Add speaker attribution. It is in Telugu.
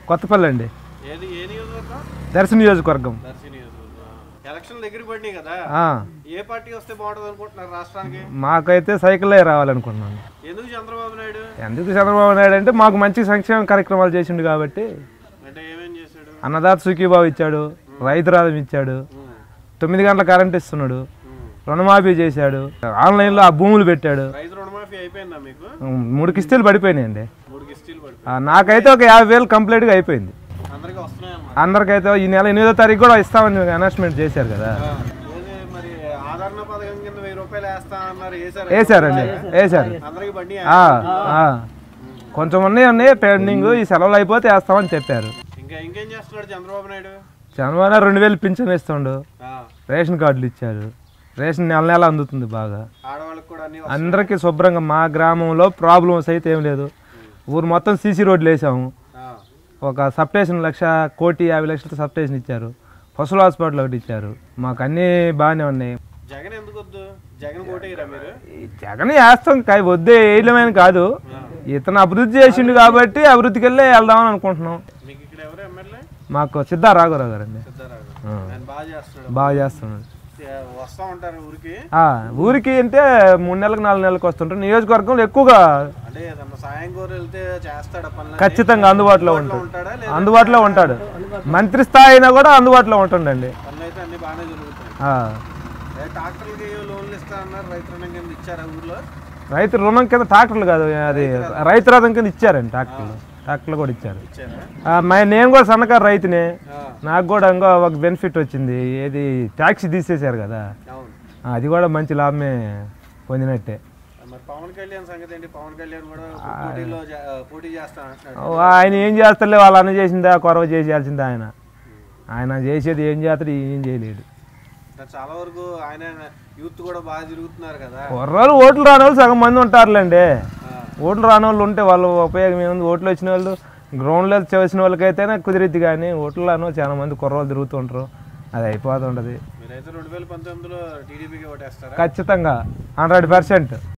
Speaker 1: కొత్తపల్లి అండి
Speaker 2: ఏది ఏ నియోజకవర్గం
Speaker 1: దర్శన నియోజకవర్గం
Speaker 2: దర్శి నియోజకవర్గం ఎలక్షన్ దగ్గరికి పడినాయి కదా
Speaker 1: ఆ,
Speaker 2: ఏ పార్టీ వస్తే బాగుంటుంది అనుకుంటున్నారు రాష్ట్రానికి
Speaker 1: మాకైతే సైకిలే రావాలనుకుంటున్నాను
Speaker 2: ఎందుకు చంద్రబాబు నాయుడు
Speaker 1: ఎందుకు చంద్రబాబు నాయుడు అంటే మాకు మంచి సంక్షేమ కార్యక్రమాలు చేసిండు కాబట్టి
Speaker 2: అంటే ఏమేం చేశాడు
Speaker 1: అన్నదాత సుఖీబాబు ఇచ్చాడు రైతు రాధం ఇచ్చాడు
Speaker 2: ఉమ్,
Speaker 1: తొమ్మిది గంటల కరెంట్ ఇస్తున్నాడు
Speaker 2: ఉమ్.
Speaker 1: రుణమాఫీ చేశాడు ఆన్లైన్లో ఆ భూములు పెట్టాడు
Speaker 2: రైతు రుణమాఫీ అయిపోయిందా మీకు
Speaker 1: ఉమ్, మూడు కిస్తీలు పడిపోయినాయండి
Speaker 2: మూడు కిస్తీలు పడిపోయి
Speaker 1: ఆ, నాకైతే ఒక యాభై వేలు కంప్లీట్గా అయిపోయింది
Speaker 2: అందరికీ వస్తున్నాయన్నమాట
Speaker 1: అందరికైతే ఈ నెల ఎనిమిదో తారీఖు కూడా ఇస్తామని అనౌన్స్మెంట్ చేశారు కదా
Speaker 2: ఆ, ఏది మరి ఆదరణ పథకం కింద వెయ్యి రూపాయలు వేస్తా అన్నారు వేసారు
Speaker 1: వేశారండి వేశారు
Speaker 2: అందరికి బండి
Speaker 1: ఆ, ఆ. కొంచెం ఉన్నాయి ఉన్నాయి పెండింగ్ ఈ సెలవులు అయిపోతే వేస్తామని చెప్పారు
Speaker 2: ఇంకా ఇంకేం చేస్తున్నాడు చంద్రబాబు నాయుడు
Speaker 1: చంద్రబాబు నాయుడు రెండు వేలు పింఛన్ ఇస్తుండు
Speaker 2: ఆ,
Speaker 1: రేషన్ కార్డులు ఇచ్చారు రేషన్ నెల నెల అందుతుంది బాగా
Speaker 2: ఆడవాళ్ళకి కూడా అన్ని
Speaker 1: అందరికీ శుభ్రంగా మా గ్రామంలో ప్రాబ్లమ్స్ అయితే ఏం లేదు ఊరు మొత్తం సీసీ రోడ్లు వేసాము
Speaker 2: ఆ,
Speaker 1: ఒక సబ్ స్టేషన్ లక్ష కోటి యాభై లక్షల సబ్ స్టేషన్ ఇచ్చారు పశువుల హాస్పిటల్ ఒకటి ఇచ్చారు మాకు అన్నీ బాగానే ఉన్నాయి
Speaker 2: జగన్ ఎందుకు వద్దు జగన్ కోటేయరా మీరు
Speaker 1: ఈ జగన్ వేస్తాం కాయ వద్దే వేయలేమని కాదు ఇతను అభివృద్ధి చేసిండు కాబట్టి అభివృద్ధికి వెళ్ళి వెళ్దామని అనుకుంటున్నాం
Speaker 2: మీకు ఇక్కడ ఎవరు ఎమ్మెల్యే
Speaker 1: మాకు సిద్ధా రాఘవరావు గారు అండి
Speaker 2: సిద్ధారావు
Speaker 1: ఆ.
Speaker 2: ఆయన బాగా చేస్తున్నాడు
Speaker 1: బాగా చేస్తున్నాడు
Speaker 2: ఏ, వస్తా ఉంటారు ఊరికి
Speaker 1: ఆ, ఊరికి అంటే మూడు నెలలకు నాలుగు నెలలకు వస్తుంటారు నియోజకవర్గంలో ఎక్కువగా
Speaker 2: అంటే ఏదన్నా సాయం కోరి వెళ్తే చేస్తాడా పనులు
Speaker 1: ఖచ్చితంగా అందుబాటులో ఉంటాడు
Speaker 2: ఉంటాడా లేదా
Speaker 1: అందుబాటులో ఉంటాడు మంత్రి స్థాయి అయినా కూడా అందుబాటులో ఉంటుండండి
Speaker 2: పనులు అయితే అన్ని బాగానే జరుగుతాయి
Speaker 1: ఆ,
Speaker 2: ఏ, ట్రాక్టర్లకి లోన్లు ఇస్తా అన్నారు రైతు రుణం కింద ఇచ్చారా ఊర్లో
Speaker 1: రైతు రుణం కింద ట్రాక్టర్లు కాదు అది రైతు రథం కింద ఇచ్చారండి ట్రాక్టర్లు ట్రాక్టర్లు కూడా ఇచ్చారు
Speaker 2: ఇచ్చారా
Speaker 1: ఆ, మ- నేను కూడా సన్నకారు రైతునే
Speaker 2: ఆ,
Speaker 1: నాకు కూడా ఇంకో ఒక బెనిఫిట్ వచ్చింది ఏది ట్యాక్సీ తీసేశారు కదా
Speaker 2: అవును
Speaker 1: ఆ, అది కూడా మంచి లాభమే పొందినట్టే
Speaker 2: మరి పవన్ కళ్యాణ్ సంగతి ఏంటి పవన్ కళ్యాణ్ కూడా పోటీలో జా- పోటీ చేస్తా అంటున్నాడు
Speaker 1: ఓ, ఆయన ఏం చేస్తలే వాళ్ళు అన్న చేసిందా కొరవ చేసేయాల్సిందే ఆయన ఆయన చేసేది ఏం చేస్తాడు ఏం చేయలేడు
Speaker 2: మరి చాలా వరకు ఆయన యూత్ కూడా బాగా తిరుగుతున్నారు కదా
Speaker 1: కుర్రాలు ఓట్లు రాని వాళ్ళు సగం మంది ఉంటారులేండి
Speaker 2: ఆ,
Speaker 1: ఓట్లు రాని వాళ్ళు ఉంటే వాళ్ళు ఉపయోగం ఏముంది ఓట్లు వచ్చిన వాళ్ళు గ్రౌండ్లో చేసిన వాళ్ళకైతేనే కుదిరిద్ది కానీ ఓట్లు రాని వాళ్ళు చాలా మంది కుర్రవాళ్ళు తిరుగుతుంటారు అది అయిపోతుంటుంది
Speaker 2: మీరైతే రెండు వేల పంతొమ్మిదిలో టీడీపీకి ఓటేస్తారా
Speaker 1: ఖచ్చితంగా హండ్రెడ్ పర్సెంట్